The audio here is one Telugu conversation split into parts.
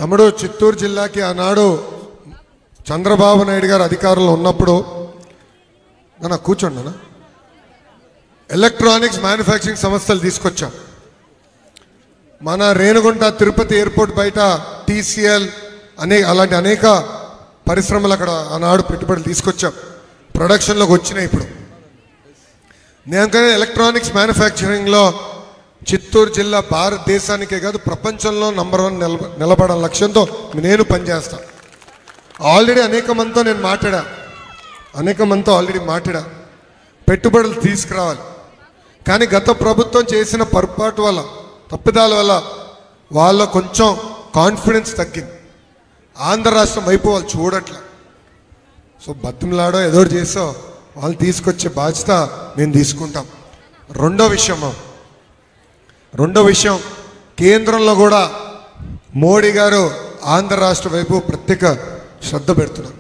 తమ్ముడు చిత్తూరు జిల్లాకి ఆనాడు చంద్రబాబు నాయుడు గారు అధికారంలో ఉన్నప్పుడు నా కూర్చోండి నాన్న ఎలక్ట్రానిక్స్ మ్యానుఫ్యాక్చరింగ్ సంస్థలు తీసుకొచ్చాం మన రేణుగుంట తిరుపతి ఎయిర్పోర్ట్ బయట టీసీఎల్ అనే అలాంటి అనేక పరిశ్రమలు అక్కడ ఆనాడు పెట్టుబడులు తీసుకొచ్చాం ప్రొడక్షన్లోకి వచ్చినాయి ఇప్పుడు నేను కానీ ఎలక్ట్రానిక్స్ మ్యానుఫ్యాక్చరింగ్లో చిత్తూరు జిల్లా భారతదేశానికే కాదు ప్రపంచంలో నంబర్ వన్ నిలబ నిలబడాల లక్ష్యంతో నేను పనిచేస్తా ఆల్రెడీ అనేక మందితో నేను మాట్లాడా అనేక మందితో ఆల్రెడీ మాట్లాడా పెట్టుబడులు తీసుకురావాలి కానీ గత ప్రభుత్వం చేసిన పొరపాటు వల్ల తప్పిదాల వల్ల వాళ్ళ కొంచెం కాన్ఫిడెన్స్ తగ్గింది ఆంధ్ర రాష్ట్రం వైపు వాళ్ళు చూడట్లే సో బతిమలాడో ఏదో ఒకటి చేసో వాళ్ళు తీసుకొచ్చే బాధ్యత మేము తీసుకుంటాం రెండో విషయం రెండో విషయం కేంద్రంలో కూడా మోడీ గారు ఆంధ్ర రాష్ట్ర వైపు ప్రత్యేక శ్రద్ధ పెడుతున్నారు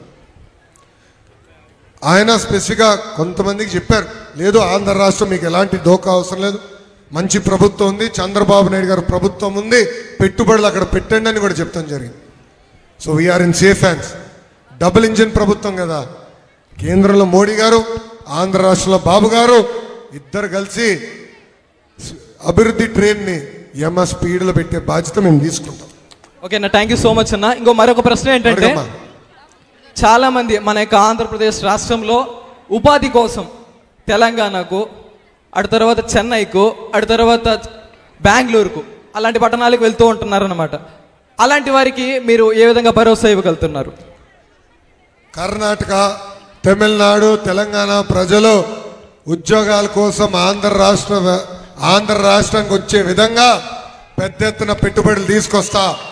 ఆయన స్పెసిఫిక్గా కొంతమందికి చెప్పారు లేదు ఆంధ్ర రాష్ట్రం మీకు ఎలాంటి దోకా అవసరం లేదు మంచి ప్రభుత్వం ఉంది చంద్రబాబు నాయుడు గారు ప్రభుత్వం ఉంది పెట్టుబడులు అక్కడ పెట్టండి అని కూడా చెప్తాం జరిగింది so we're in safe hands double engine ప్రభుత్వం కదా కేంద్రంలో మోడీ గారు ఆంధ్ర రాష్ట్రంలో బాబు గారు ఇద్దరు కలిసి అభివృద్ధి ట్రైన్ని యమ స్పీడ్లో పెట్టే బాధ్యత మేము తీసుకుంటాం ఓకే అన్న థ్యాంక్ యూ సో మచ్ అన్న ఇంకో మరొక ప్రశ్న ఏంటంటే అడగమ్మా. చాలా మంది మన యొక్క ఆంధ్రప్రదేశ్ రాష్ట్రంలో ఉపాధి కోసం తెలంగాణకు అటు తర్వాత చెన్నైకు అటు తర్వాత బెంగళూరుకు అలాంటి పట్టణాలకు వెళ్తూ ఉంటున్నారు అనమాట అలాంటి వారికి మీరు ఏ విధంగా భరోసా ఇవ్వగలుగుతున్నారు కర్ణాటక తమిళనాడు తెలంగాణ ప్రజలు ఉద్యోగాల కోసం ఆంధ్ర రాష్ట్ర ఆంధ్ర రాష్ట్రానికి వచ్చే విధంగా పెద్ద ఎత్తున పెట్టుబడులు తీసుకొస్తా